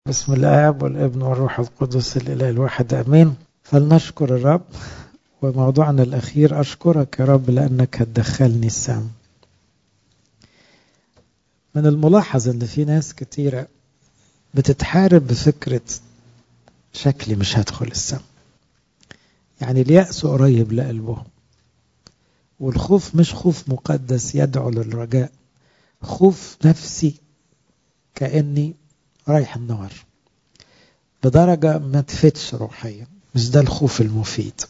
بسم الآب والابن والروح القدس الإله الواحد أمين فلنشكر الرب وموضوعنا الأخير أشكرك يا رب لأنك هتدخلني السام من الملاحظ أن في ناس كتيرة بتتحارب بفكرة شكلي مش هدخل السام يعني اليأس قريب لقلبهم والخوف مش خوف مقدس يدعو للرجاء خوف نفسي كأني رايح النار بدرجة ما تفتش روحيا مش ده الخوف المفيد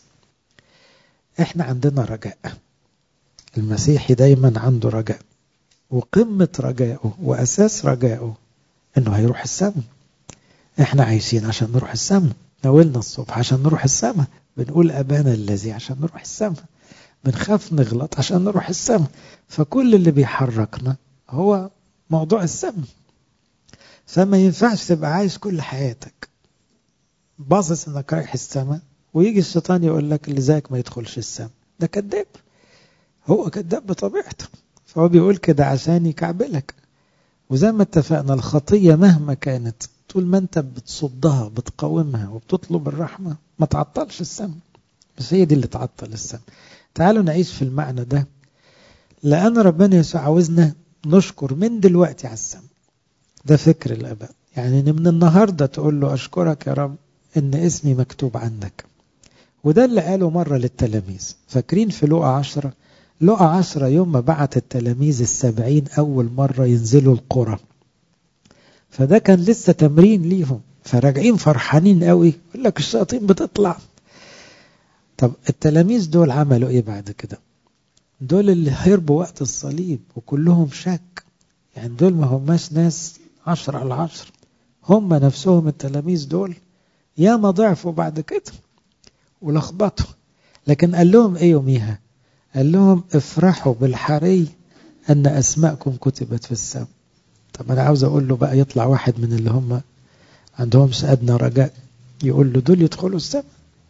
احنا عندنا رجاء المسيحي دايما عنده رجاء وقمة رجائه وأساس رجائه انه هيروح السماء احنا عايشين عشان نروح السماء ناولنا الصبح عشان نروح السماء بنقول أبانا الذي عشان نروح السماء بنخاف نغلط عشان نروح السماء فكل اللي بيحركنا هو موضوع السماء فما ينفعش تبقى عايش كل حياتك باصص انك رايح السماء ويجي الشيطان يقول لك اللي زيك ما يدخلش السماء ده كذاب هو كذاب بطبيعته فهو بيقول كده عشان يكعبلك وزي ما اتفقنا الخطية مهما كانت طول ما انت بتصدها بتقاومها وبتطلب الرحمة ما تعطلش السماء بس هي دي اللي تعطل السماء تعالوا نعيش في المعنى ده لأن ربنا يسوع عاوزنا نشكر من دلوقتي على السماء ده فكر الآباء يعني من النهاردة تقول له أشكرك يا رب إن اسمي مكتوب عندك وده اللي قاله مرة للتلاميذ فاكرين في لقى عشرة لقى عشرة يوم ما بعت التلاميذ السبعين أول مرة ينزلوا القرى فده كان لسه تمرين ليهم فراجعين فرحانين قوي يقول لك الشياطين بتطلع طب التلاميذ دول عملوا ايه بعد كده دول اللي هربوا وقت الصليب وكلهم شك يعني دول ما هماش ناس عشرة على عشر هم نفسهم التلاميذ دول ياما ضعفوا بعد كده ولخبطوا لكن قال لهم ايه يوميها قال لهم افرحوا بالحري ان اسماءكم كتبت في السماء طب انا عاوز اقول له بقى يطلع واحد من اللي هم عندهمش ادنى رجاء يقول له دول يدخلوا السماء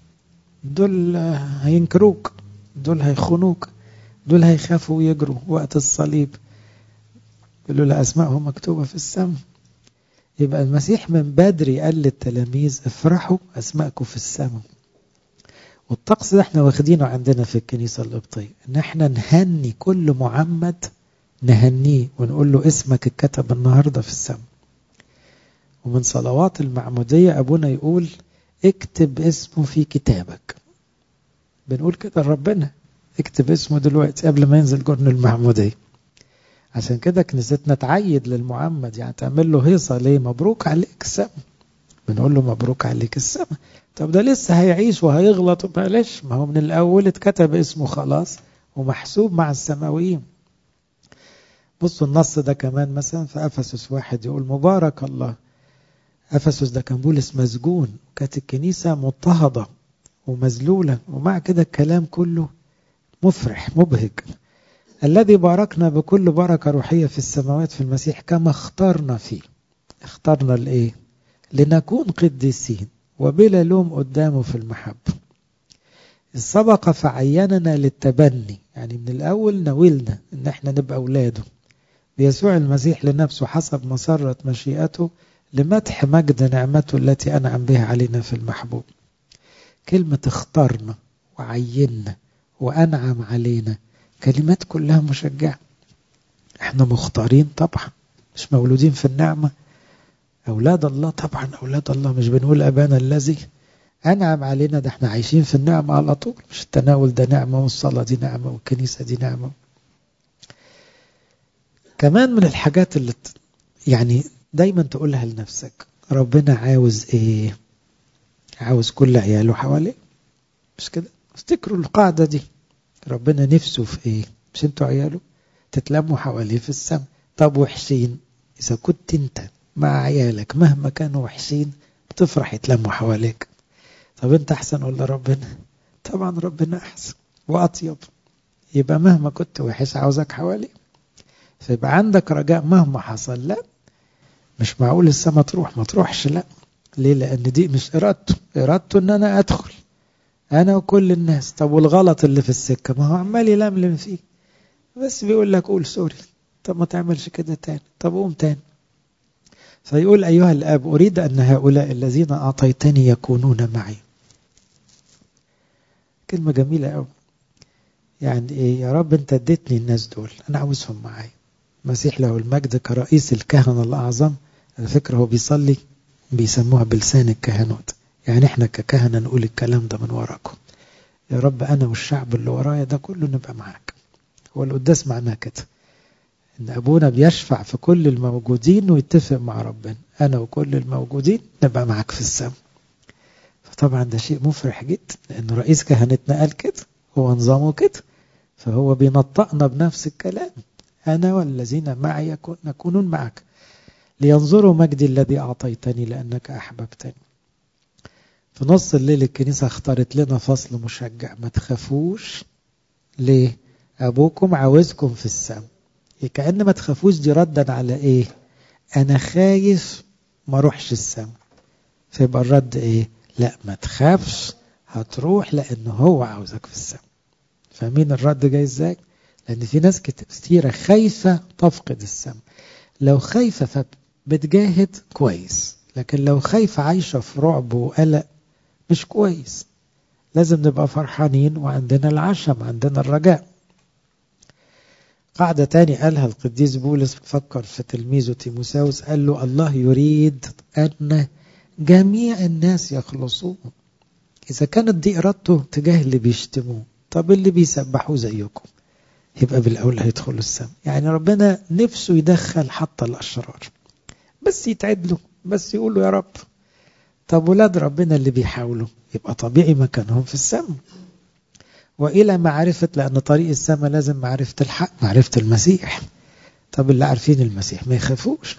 دول هينكروك دول هيخونوك دول هيخافوا ويجروا وقت الصليب يقولوا له أسمائهم مكتوبة في السماء يبقى المسيح من بدري قال للتلاميذ افرحوا أسماءكم في السماء والطقس ده احنا واخدينه عندنا في الكنيسة القبطية ان احنا نهني كل معمد نهنيه ونقول له اسمك اتكتب النهاردة في السماء ومن صلوات المعمودية أبونا يقول اكتب اسمه في كتابك بنقول كده لربنا اكتب اسمه دلوقتي قبل ما ينزل جرن المعمودية عشان كده كنيستنا تعيد للمعمد يعني تعمل له هيصة ليه مبروك عليك السما بنقول له مبروك عليك السما طب ده لسه هيعيش وهيغلط معلش ما هو من الأول اتكتب اسمه خلاص ومحسوب مع السماويين بصوا النص ده كمان مثلا في أفسس واحد يقول مبارك الله أفسس ده كان بولس مسجون كانت الكنيسة مضطهدة ومذلولة ومع كده الكلام كله مفرح مبهج الذي باركنا بكل بركة روحية في السماوات في المسيح كما اخترنا فيه اخترنا الايه لنكون قديسين وبلا لوم قدامه في المحبة السبق فعيننا للتبني يعني من الأول نويلنا ان احنا نبقى أولاده بيسوع المسيح لنفسه حسب مسرة مشيئته لمدح مجد نعمته التي أنعم بها علينا في المحبوب كلمة اخترنا وعيننا وأنعم علينا كلمات كلها مشجعة احنا مختارين طبعا مش مولودين في النعمة أولاد الله طبعا أولاد الله مش بنقول أبانا الذي أنعم علينا ده احنا عايشين في النعمة على طول مش التناول ده نعمة والصلاة دي نعمة والكنيسة دي نعمة كمان من الحاجات اللي يعني دايما تقولها لنفسك ربنا عاوز ايه عاوز كل عياله حواليه مش كده افتكروا القاعدة دي ربنا نفسه في ايه مش انتوا عياله تتلموا حواليه في السماء طب وحشين اذا كنت انت مع عيالك مهما كانوا وحشين بتفرح يتلموا حواليك طب انت احسن ولا ربنا طبعا ربنا احسن واطيب يبقى مهما كنت وحش عاوزك حواليه فيبقى عندك رجاء مهما حصل لا مش معقول السما تروح ما تروحش لا ليه لان دي مش ارادته ارادته ان انا ادخل انا وكل الناس طب والغلط اللي في السكه ما هو عمال يلملم فيه بس بيقول لك قول سوري طب ما تعملش كده تاني طب قوم تاني فيقول أيها الآب أريد أن هؤلاء الذين أعطيتني يكونون معي كلمة جميلة أوي يعني إيه يا رب أنت اديتني الناس دول أنا عاوزهم معي مسيح له المجد كرئيس الكهنة الأعظم على فكرة هو بيصلي بيسموها بلسان الكهنوت يعني احنا ككهنة نقول الكلام ده من وراكم يا رب أنا والشعب اللي ورايا ده كله نبقى معاك هو القداس معناه كده إن أبونا بيشفع في كل الموجودين ويتفق مع ربنا أنا وكل الموجودين نبقى معاك في السماء فطبعا ده شيء مفرح جدا لأن رئيس كهنتنا قال كده هو نظامه كده فهو بينطقنا بنفس الكلام أنا والذين معي نكونون معك لينظروا مجدي الذي أعطيتني لأنك أحببتني في نص الليل الكنيسة اختارت لنا فصل مشجع ما تخافوش ليه أبوكم عاوزكم في السماء كأن ما تخافوش دي ردا على إيه أنا خايف ما روحش السماء فيبقى الرد إيه لا ما تخافش هتروح لأن هو عاوزك في السماء فاهمين الرد جاي إزاي لأن في ناس كتيرة خايفة تفقد السماء لو خايفة فبتجاهد كويس لكن لو خايفة عايشة في رعب وقلق مش كويس لازم نبقى فرحانين وعندنا العشم عندنا الرجاء قاعدة تاني قالها القديس بولس فكر في تلميذه تيموساوس قال له الله يريد أن جميع الناس يخلصون إذا كانت دي إرادته تجاه اللي بيشتموه طب اللي بيسبحوه زيكم يبقى بالأولى هيدخلوا السماء يعني ربنا نفسه يدخل حتى الأشرار بس يتعدلوا بس يقولوا يا رب طب ولاد ربنا اللي بيحاولوا يبقى طبيعي مكانهم في السماء وإلى معرفة لأن طريق السماء لازم معرفة الحق معرفة المسيح طب اللي عارفين المسيح ما يخافوش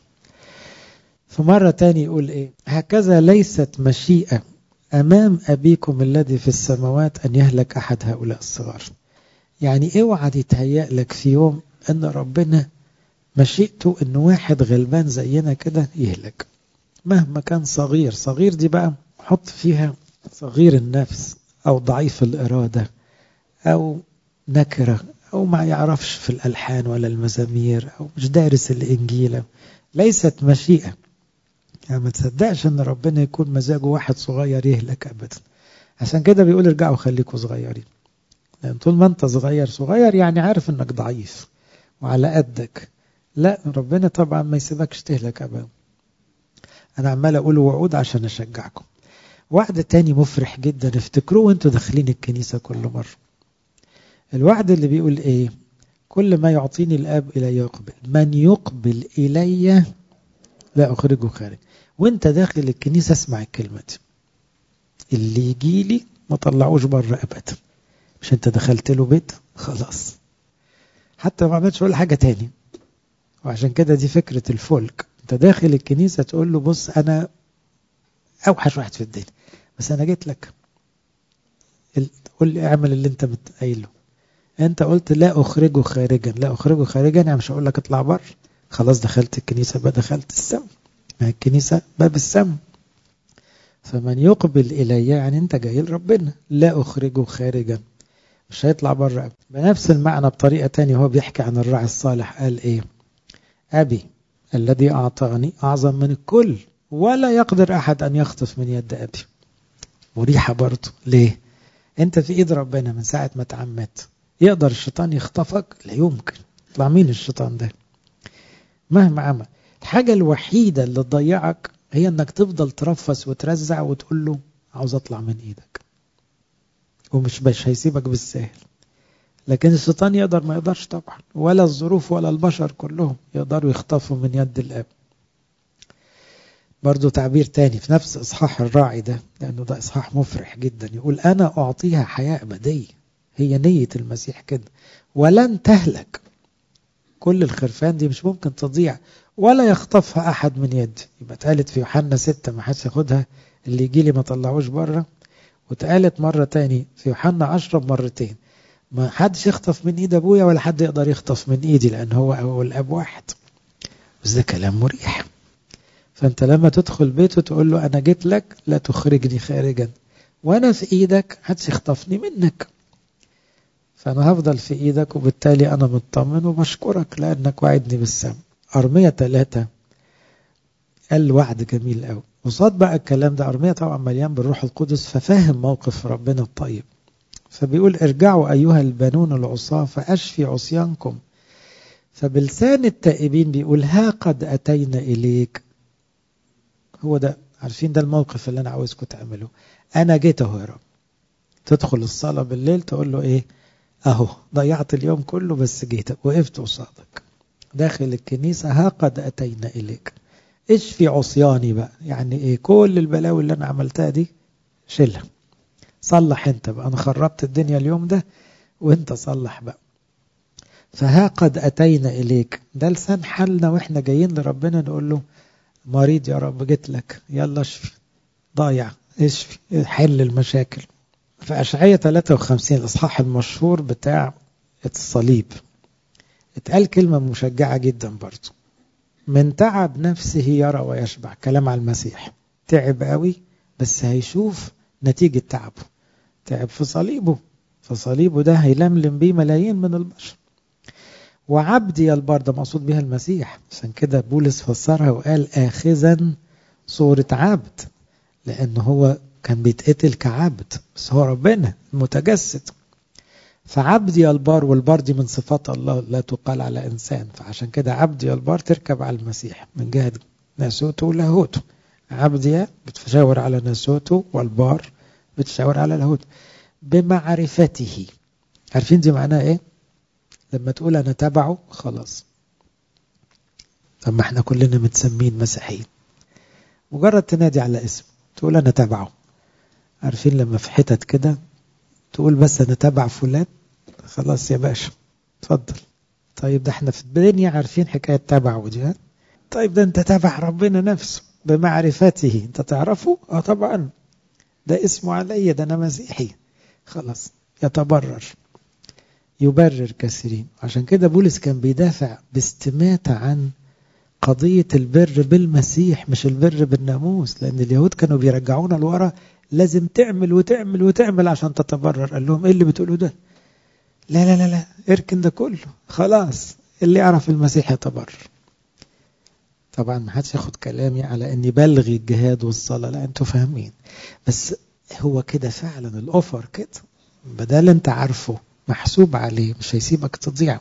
فمرة تاني يقول إيه هكذا ليست مشيئة أمام أبيكم الذي في السماوات أن يهلك أحد هؤلاء الصغار يعني اوعى يتهيأ لك في يوم أن ربنا مشيئته أن واحد غلبان زينا كده يهلك مهما كان صغير صغير دي بقى حط فيها صغير النفس أو ضعيف الإرادة أو نكرة أو ما يعرفش في الألحان ولا المزامير أو مش دارس الإنجيل ليست مشيئة يعني ما تصدقش أن ربنا يكون مزاجه واحد صغير يهلك أبدا عشان كده بيقول ارجعوا خليكوا صغيرين لأن طول ما أنت صغير صغير يعني عارف أنك ضعيف وعلى قدك لا ربنا طبعا ما يسيبكش تهلك أبدا أنا عمال أقول وعود عشان أشجعكم وعد تاني مفرح جدا افتكروه وانتوا داخلين الكنيسة كل مرة الوعد اللي بيقول ايه كل ما يعطيني الاب الي يقبل من يقبل الي لا اخرجه خارج وانت داخل الكنيسة اسمع الكلمة دي اللي يجي لي ما طلعوش بره ابدا مش انت دخلت له بيت خلاص حتى ما عملتش ولا حاجة تاني وعشان كده دي فكرة الفولك انت داخل الكنيسة تقول له بص انا اوحش واحد في الدنيا بس انا جيت لك قول لي اعمل اللي انت قايله انت قلت لا اخرجه خارجا لا اخرجه خارجا يعني مش هقول لك اطلع بره خلاص دخلت الكنيسة بقى دخلت السم ما الكنيسة باب السم فمن يقبل إلي يعني أنت جاي لربنا لا أخرجه خارجا مش هيطلع بره بنفس المعنى بطريقة تانية هو بيحكي عن الراعي الصالح قال إيه أبي الذي أعطاني أعظم من الكل ولا يقدر أحد أن يخطف من يد أبي مريحة برضه ليه أنت في إيد ربنا من ساعة ما تعمت يقدر الشيطان يخطفك لا يمكن يطلع مين الشيطان ده مهما عمل الحاجة الوحيدة اللي تضيعك هي انك تفضل ترفس وترزع وتقول له عاوز اطلع من ايدك ومش باش هيسيبك بالسهل لكن الشيطان يقدر ما يقدرش طبعا ولا الظروف ولا البشر كلهم يقدروا يخطفوا من يد الاب برضو تعبير تاني في نفس اصحاح الراعي ده لانه ده اصحاح مفرح جدا يقول انا اعطيها حياة ابدية هي نية المسيح كده ولن تهلك كل الخرفان دي مش ممكن تضيع ولا يخطفها أحد من يدي يبقى اتقالت في يوحنا ستة ما حدش ياخدها اللي يجي لي ما طلعوش بره واتقالت مرة تاني في يوحنا عشرة مرتين ما حدش يخطف من ايد ابويا ولا حد يقدر يخطف من ايدي لان هو والاب واحد بس ده كلام مريح فانت لما تدخل بيته تقول له انا جيت لك لا تخرجني خارجا وانا في ايدك حدش يخطفني منك فأنا هفضل في إيدك وبالتالي أنا مطمن وبشكرك لأنك وعدني بالسم أرمية ثلاثة قال وعد جميل قوي وصاد بقى الكلام ده أرميا طبعا مليان بالروح القدس ففاهم موقف ربنا الطيب فبيقول ارجعوا أيها البنون العصاة فأشفي عصيانكم فبلسان التائبين بيقول ها قد أتينا إليك هو ده عارفين ده الموقف اللي أنا عاوزكم تعملوه أنا جيت أهو يا رب تدخل الصلاة بالليل تقول له إيه أهو ضيعت اليوم كله بس جيت وقفت قصادك داخل الكنيسة ها قد أتينا إليك اشفي عصياني بقى يعني إيه كل البلاوي اللي أنا عملتها دي شيلها صلح أنت بقى أنا خربت الدنيا اليوم ده وأنت صلح بقى فها قد أتينا إليك ده لسان حالنا وإحنا جايين لربنا نقول له مريض يا رب جيت لك يلا اشفي ضايع اشفي حل المشاكل في أشعية 53 الإصحاح المشهور بتاع الصليب اتقال كلمة مشجعة جدا برضو من تعب نفسه يرى ويشبع كلام على المسيح تعب قوي بس هيشوف نتيجة تعبه تعب في صليبه فصليبه ده هيلملم بيه ملايين من البشر وعبدي البار ده مقصود بها المسيح عشان كده بولس فسرها وقال آخذا صورة عبد لأن هو كان بيتقتل كعبد بس هو ربنا المتجسد فعبدي البار والبار دي من صفات الله لا تقال على إنسان فعشان كده عبدي البار تركب على المسيح من جهة ناسوته ولاهوته عبدي بتشاور على ناسوته والبار بتشاور على لاهوته بمعرفته عارفين دي معناها ايه لما تقول انا تبعه خلاص طب ما احنا كلنا متسمين مسيحيين مجرد تنادي على اسم تقول انا تبعه عارفين لما في حتت كده تقول بس انا تبع فلان خلاص يا باشا اتفضل طيب ده احنا في الدنيا عارفين حكايه تبع ودي طيب ده انت تبع ربنا نفسه بمعرفته انت تعرفه اه طبعا ده اسمه عليا ده انا مسيحي خلاص يتبرر يبرر كثيرين عشان كده بولس كان بيدافع باستماتة عن قضية البر بالمسيح مش البر بالناموس لأن اليهود كانوا بيرجعونا لورا لازم تعمل وتعمل وتعمل عشان تتبرر قال لهم ايه اللي بتقولوا ده لا لا لا لا اركن ده كله خلاص اللي يعرف المسيح يتبرر طبعا ما حدش ياخد كلامي على اني بلغي الجهاد والصلاة لا انتوا فاهمين بس هو كده فعلا الاوفر كده بدل انت عارفه محسوب عليه مش هيسيبك تضيع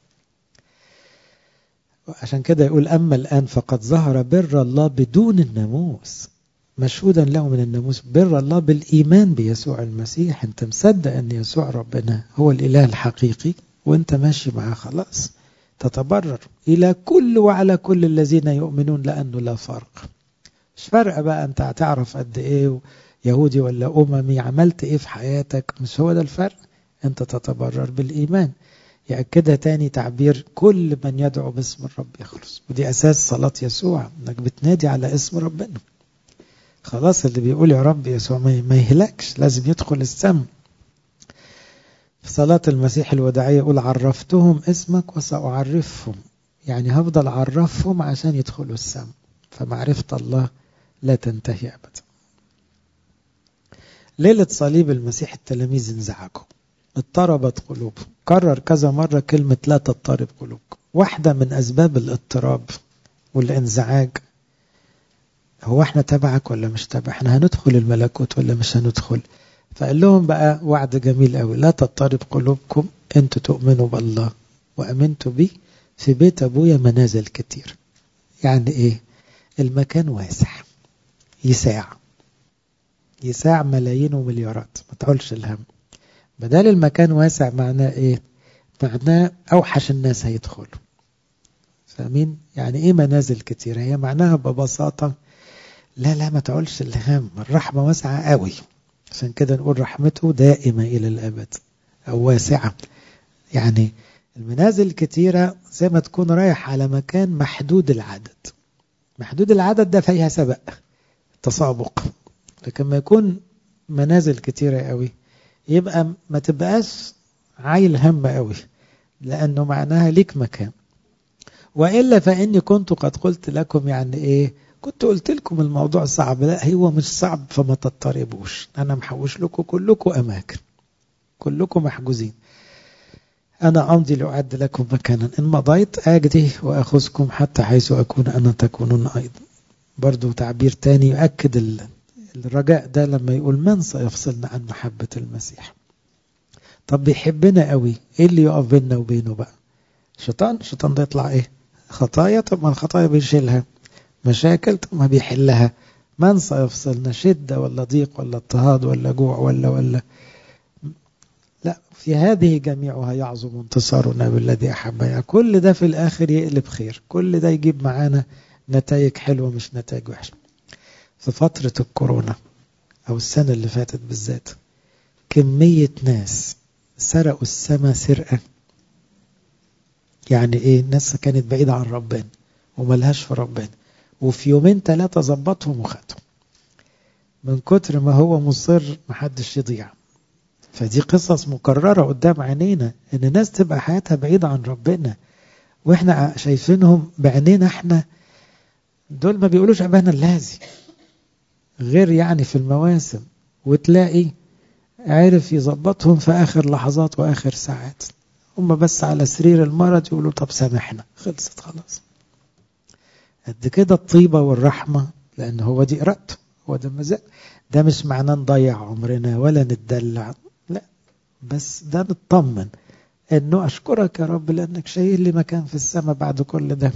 عشان كده يقول أما الآن فقد ظهر بر الله بدون الناموس مشهودا له من الناموس بر الله بالإيمان بيسوع المسيح أنت مصدق أن يسوع ربنا هو الإله الحقيقي وأنت ماشي معاه خلاص تتبرر إلى كل وعلى كل الذين يؤمنون لأنه لا فرق مش فرق بقى أنت هتعرف قد إيه يهودي ولا أممي عملت إيه في حياتك مش هو ده الفرق أنت تتبرر بالإيمان يأكدها تاني تعبير كل من يدعو باسم الرب يخلص ودي أساس صلاة يسوع أنك بتنادي على اسم ربنا خلاص اللي بيقول يا رب يسوع ما يهلكش لازم يدخل السم في صلاة المسيح الوداعية يقول عرفتهم اسمك وسأعرفهم يعني هفضل أعرفهم عشان يدخلوا السم فمعرفة الله لا تنتهي أبدا ليلة صليب المسيح التلاميذ انزعجوا اضطربت قلوبهم كرر كذا مرة كلمة لا تضطرب قلوبكم واحدة من أسباب الاضطراب والانزعاج هو احنا تبعك ولا مش تبع احنا هندخل الملكوت ولا مش هندخل فقال لهم بقى وعد جميل قوي لا تضطرب قلوبكم انتوا تؤمنوا بالله وامنتوا بي في بيت ابويا منازل كتير يعني ايه المكان واسع يساع يساع ملايين ومليارات ما تقولش الهم بدل المكان واسع معناه ايه معناه اوحش الناس هيدخلوا فاهمين يعني ايه منازل كتير هي معناها ببساطة لا لا ما تقولش الهم الرحمة واسعة قوي عشان كده نقول رحمته دائمة إلى الأبد أو واسعة يعني المنازل الكتيرة زي ما تكون رايح على مكان محدود العدد محدود العدد ده فيها سبق تسابق لكن ما يكون منازل كتيرة قوي يبقى ما تبقاش عايل هم قوي لأنه معناها ليك مكان وإلا فإني كنت قد قلت لكم يعني إيه كنت قلت لكم الموضوع صعب لا هو مش صعب فما تضطربوش أنا محوش لكم كلكم أماكن كلكم محجوزين أنا أمضي لأعد لكم مكانا إن مضيت أجدي وأخذكم حتى حيث أكون أنا تكونون أيضا برضو تعبير تاني يؤكد الرجاء ده لما يقول من سيفصلنا عن محبة المسيح طب بيحبنا قوي ايه اللي يقف بيننا وبينه بقى شيطان الشيطان ده يطلع ايه خطايا طب ما الخطايا بيشيلها مشاكل طب ما بيحلها من سيفصلنا شدة ولا ضيق ولا اضطهاد ولا جوع ولا ولا لا في هذه جميعها يعظم انتصارنا بالذي أحبنا كل ده في الآخر يقلب خير كل ده يجيب معانا نتائج حلوة مش نتائج وحشة في فترة الكورونا أو السنة اللي فاتت بالذات كمية ناس سرقوا السماء سرقة يعني ايه الناس كانت بعيدة عن ربنا وملهاش في ربنا وفي يومين ثلاثة ظبطهم وخدهم من كتر ما هو مصر محدش يضيع فدي قصص مكررة قدام عينينا ان ناس تبقى حياتها بعيدة عن ربنا واحنا شايفينهم بعينينا احنا دول ما بيقولوش ابانا اللازي غير يعني في المواسم وتلاقي عرف يظبطهم في اخر لحظات واخر ساعات هم بس على سرير المرض يقولوا طب سامحنا خلصت خلاص قد كده الطيبة والرحمة لأن هو دي إرادته هو ده مزاج ده مش معناه نضيع عمرنا ولا نتدلع لا بس ده نطمن انه اشكرك يا رب لانك شايل لي مكان في السماء بعد كل ده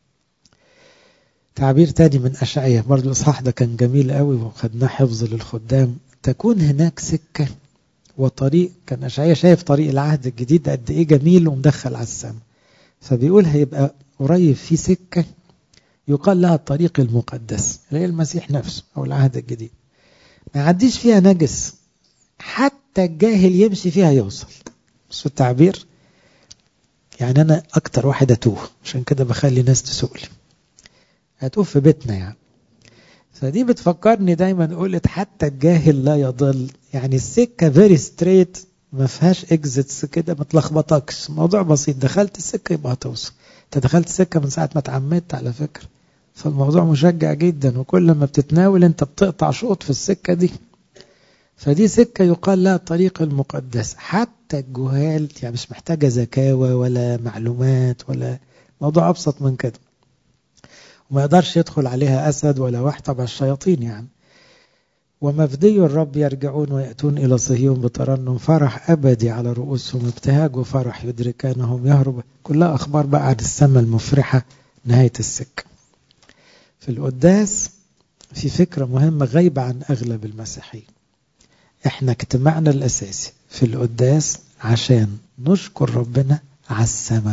تعبير تاني من أشعية برضو الإصحاح ده كان جميل قوي وخدناه حفظ للخدام تكون هناك سكة وطريق كان أشعية شايف طريق العهد الجديد قد إيه جميل ومدخل على السماء فبيقول هيبقى قريب في سكة يقال لها الطريق المقدس اللي هي المسيح نفسه أو العهد الجديد ما يعديش فيها نجس حتى الجاهل يمشي فيها يوصل بس التعبير يعني أنا أكتر واحد أتوه عشان كده بخلي ناس تسؤلي هتوه في بيتنا يعني فدي بتفكرني دايما قلت حتى الجاهل لا يضل يعني السكة فيري ستريت ما فيهاش اكزيتس كده ما تلخبطكش موضوع بسيط دخلت السكة يبقى هتوصل انت دخلت السكة من ساعة ما اتعمدت على فكرة فالموضوع مشجع جدا وكل ما بتتناول انت بتقطع شوط في السكة دي فدي سكة يقال لها الطريق المقدس حتى الجهال يعني مش محتاجة زكاوة ولا معلومات ولا موضوع أبسط من كده وما يقدرش يدخل عليها أسد ولا واحد تبع الشياطين يعني ومفدي الرب يرجعون ويأتون إلى صهيون بترنم فرح أبدي على رؤوسهم ابتهاج وفرح يدركانهم يهرب كلها أخبار بقى عن السماء المفرحة نهاية السكة في القداس في فكرة مهمة غايبة عن أغلب المسيحيين احنا اجتماعنا الأساسي في القداس عشان نشكر ربنا على السماء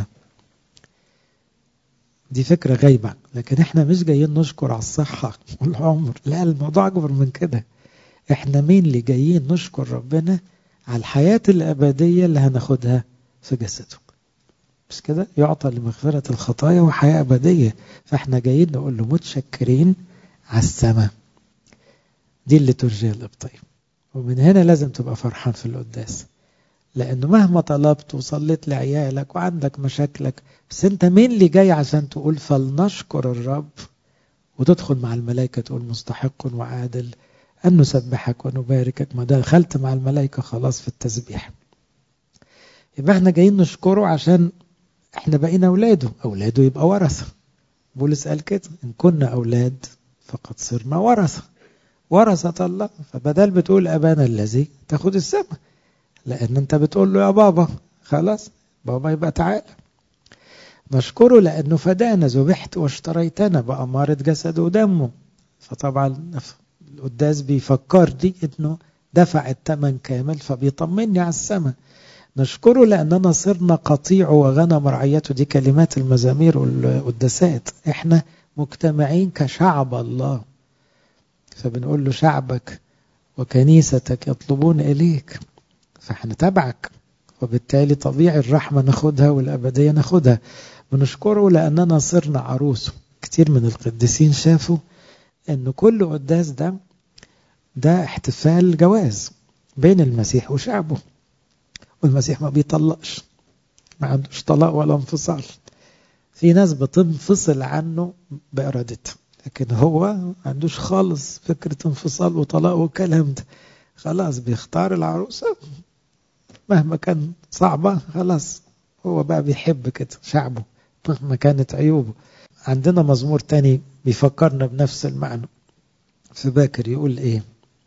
دي فكرة غايبة لكن احنا مش جايين نشكر على الصحة والعمر لا الموضوع أكبر من كده احنا مين اللي جايين نشكر ربنا على الحياة الأبدية اللي هناخدها في جسده مش كده يعطى لمغفرة الخطايا وحياة أبدية فاحنا جايين نقول له متشكرين على السماء دي اللي ترجي الإبطية ومن هنا لازم تبقى فرحان في القداس لأنه مهما طلبت وصليت لعيالك وعندك مشاكلك بس أنت مين اللي جاي عشان تقول فلنشكر الرب وتدخل مع الملائكة تقول مستحق وعادل أن نسبحك ونباركك ما دخلت مع الملائكة خلاص في التسبيح يبقى احنا جايين نشكره عشان احنا بقينا أولاده أولاده يبقى ورثة بولس قال كده إن كنا أولاد فقد صرنا ورثة ورثة الله فبدل بتقول أبانا الذي تاخد السماء لأن أنت بتقول له يا بابا خلاص بابا يبقى تعالى نشكره لأنه فدانا ذبحت واشتريتنا بأمارة جسده ودمه فطبعا القداس بيفكرني انه دفع الثمن كامل فبيطمني على السماء نشكره لأننا صرنا قطيع وغنم رعيته دي كلمات المزامير والقداسات احنا مجتمعين كشعب الله فبنقول له شعبك وكنيستك يطلبون إليك فاحنا تبعك وبالتالي طبيعي الرحمة ناخدها والأبدية ناخدها بنشكره لأننا صرنا عروسه كتير من القديسين شافوا أن كل قداس ده ده احتفال جواز بين المسيح وشعبه والمسيح ما بيطلقش ما عندوش طلاق ولا انفصال في ناس بتنفصل عنه بإرادتها لكن هو ما عندوش خالص فكرة انفصال وطلاق والكلام ده خلاص بيختار العروسة مهما كان صعبة خلاص هو بقى بيحب كده شعبه مهما كانت عيوبه عندنا مزمور تاني بيفكرنا بنفس المعنى في باكر يقول ايه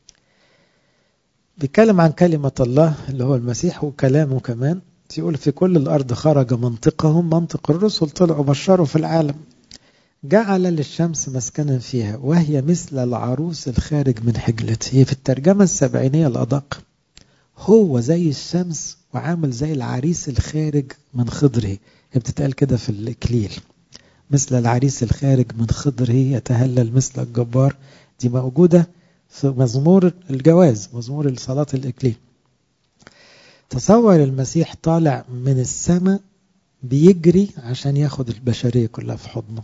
بيتكلم عن كلمة الله اللي هو المسيح وكلامه كمان يقول في كل الأرض خرج منطقهم منطق الرسل طلعوا بشروا في العالم جعل للشمس مسكنا فيها وهي مثل العروس الخارج من حجلته هي في الترجمة السبعينية الأدق هو زي الشمس وعامل زي العريس الخارج من خضره هي بتتقال كده في الإكليل مثل العريس الخارج من خضره يتهلل مثل الجبار دي موجودة في مزمور الجواز مزمور صلاة الإكليل تصور المسيح طالع من السماء بيجري عشان ياخد البشرية كلها في حضنه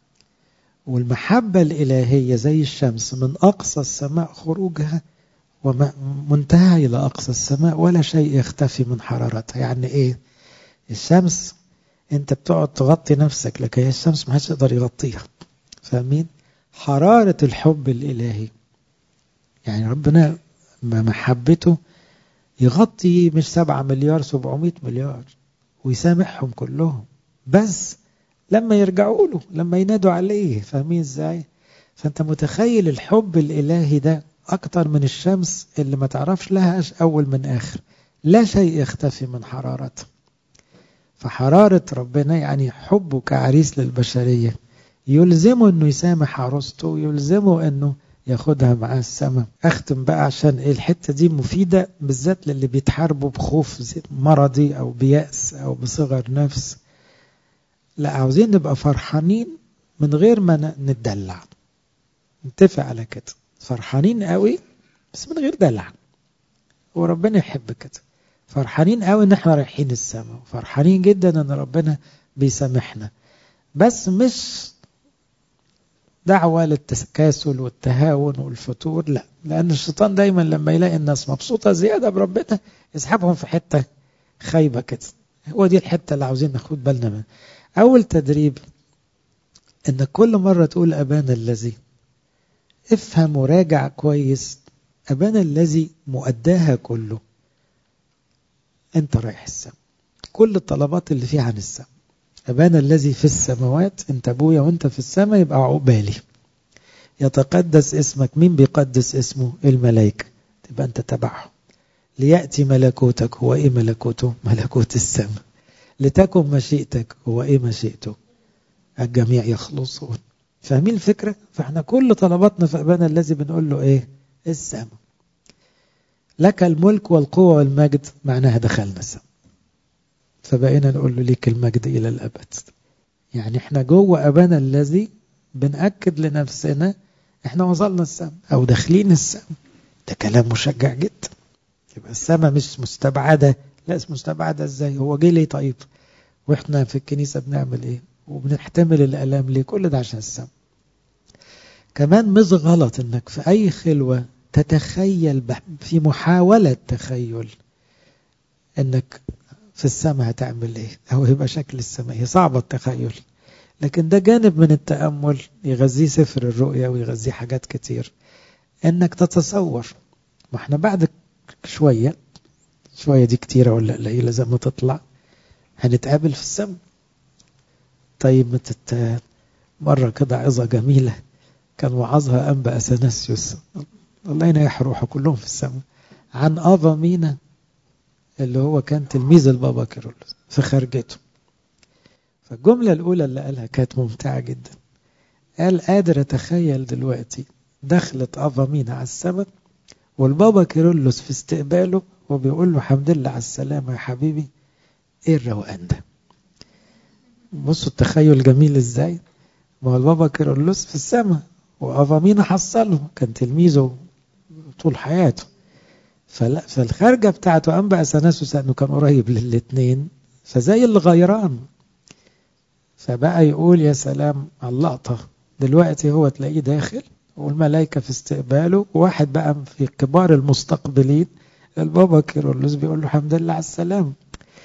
والمحبة الإلهية زي الشمس من أقصى السماء خروجها ومنتهى إلى أقصى السماء ولا شيء يختفي من حرارتها يعني إيه الشمس أنت بتقعد تغطي نفسك لكن الشمس ما حدش يقدر يغطيها فاهمين حرارة الحب الإلهي يعني ربنا محبته يغطي مش سبعة مليار سبعمائة مليار ويسامحهم كلهم بس لما يرجعوا له لما ينادوا عليه فاهمين ازاي فانت متخيل الحب الالهي ده اكتر من الشمس اللي ما تعرفش لها اول من اخر لا شيء يختفي من حرارته فحرارة ربنا يعني حبه كعريس للبشرية يلزمه انه يسامح عروسته يلزمه انه ياخدها معاه السماء اختم بقى عشان ايه الحتة دي مفيدة بالذات للي بيتحاربوا بخوف مرضي او بيأس او بصغر نفس لا عاوزين نبقى فرحانين من غير ما نتدلع نتفق على كده فرحانين قوي بس من غير دلع وربنا يحب كده فرحانين قوي ان احنا رايحين السماء فرحانين جدا ان ربنا بيسامحنا بس مش دعوة للتكاسل والتهاون والفتور لا لأن الشيطان دايما لما يلاقي الناس مبسوطة زيادة بربنا يسحبهم في حتة خايبة كده هو دي الحتة اللي عاوزين ناخد بالنا منها أول تدريب إن كل مرة تقول أبانا الذي افهم وراجع كويس أبانا الذي مؤداها كله أنت رايح السماء كل الطلبات اللي فيها عن السماء أبانا الذي في السماوات أنت أبويا وأنت في السماء يبقى عقبالي يتقدس اسمك مين بيقدس اسمه الملائكة تبقى أنت تبعه ليأتي ملكوتك هو إيه ملكوته ملكوت السماء لتكن مشيئتك هو إيه مشيئته الجميع يخلصون فاهمين الفكرة فاحنا كل طلباتنا في أبانا الذي بنقول له إيه السماء لك الملك والقوة والمجد معناها دخلنا السماء فبقينا نقول له ليك المجد إلى الأبد يعني احنا جوه أبانا الذي بنأكد لنفسنا احنا وصلنا السماء أو داخلين السماء ده كلام مشجع جدا يبقى السماء مش مستبعدة لا مستبعدة ازاي هو جه ليه طيب واحنا في الكنيسة بنعمل ايه وبنحتمل الألام ليه كل ده عشان السماء كمان مش غلط انك في اي خلوة تتخيل في محاولة تخيل انك في السماء هتعمل ايه او هيبقى شكل السماء هي صعبة التخيل لكن ده جانب من التأمل يغذيه سفر الرؤيا ويغذيه حاجات كتير انك تتصور ما احنا بعد شوية شوية دي كتيرة ولا قليلة زي ما تطلع هنتقابل في السماء طيب متت... مرة كده عظة جميلة كان وعظها أنبا أثناسيوس الله ينيح روحه كلهم في السماء عن أفا مينا اللي هو كان تلميذ البابا كيرلس في خارجته فالجملة الأولى اللي قالها كانت ممتعة جدا قال قادر أتخيل دلوقتي دخلت أفا مينا على السماء والبابا كيرلس في استقباله وبيقول له حمد لله على السلامة يا حبيبي ايه الروقان ده بصوا التخيل جميل ازاي ما هو البابا كيرلس في السماء وافامينا حصله كان تلميذه طول حياته فلا فالخارجه بتاعته انبا اثناسوس انه كان قريب للاثنين فزي اللي غيران فبقى يقول يا سلام على اللقطه دلوقتي هو تلاقيه داخل والملائكه في استقباله وواحد بقى في كبار المستقبلين البابا كيرلس بيقول له الحمد لله على السلام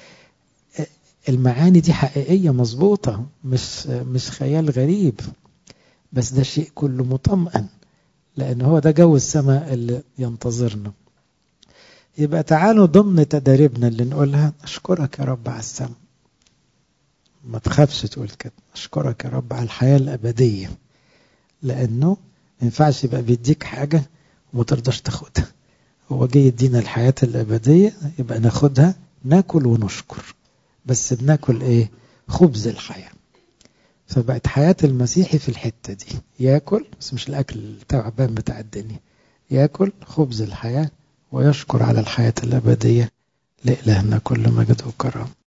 المعاني دي حقيقية مظبوطة مش مش خيال غريب بس ده شيء كله مطمئن لأن هو ده جو السماء اللي ينتظرنا يبقى تعالوا ضمن تداريبنا اللي نقولها أشكرك يا رب على السماء ما تخافش تقول كده أشكرك يا رب على الحياة الأبدية لأنه ما ينفعش يبقى بيديك حاجة وما ترضاش تاخدها هو جاي يدينا الحياة الأبدية يبقى ناخدها ناكل ونشكر بس بناكل ايه خبز الحياة فبقت حياة المسيحي في الحتة دي ياكل بس مش الأكل التعبان بتاع الدنيا ياكل خبز الحياة ويشكر على الحياة الأبدية لإلهنا كل مجد وكرم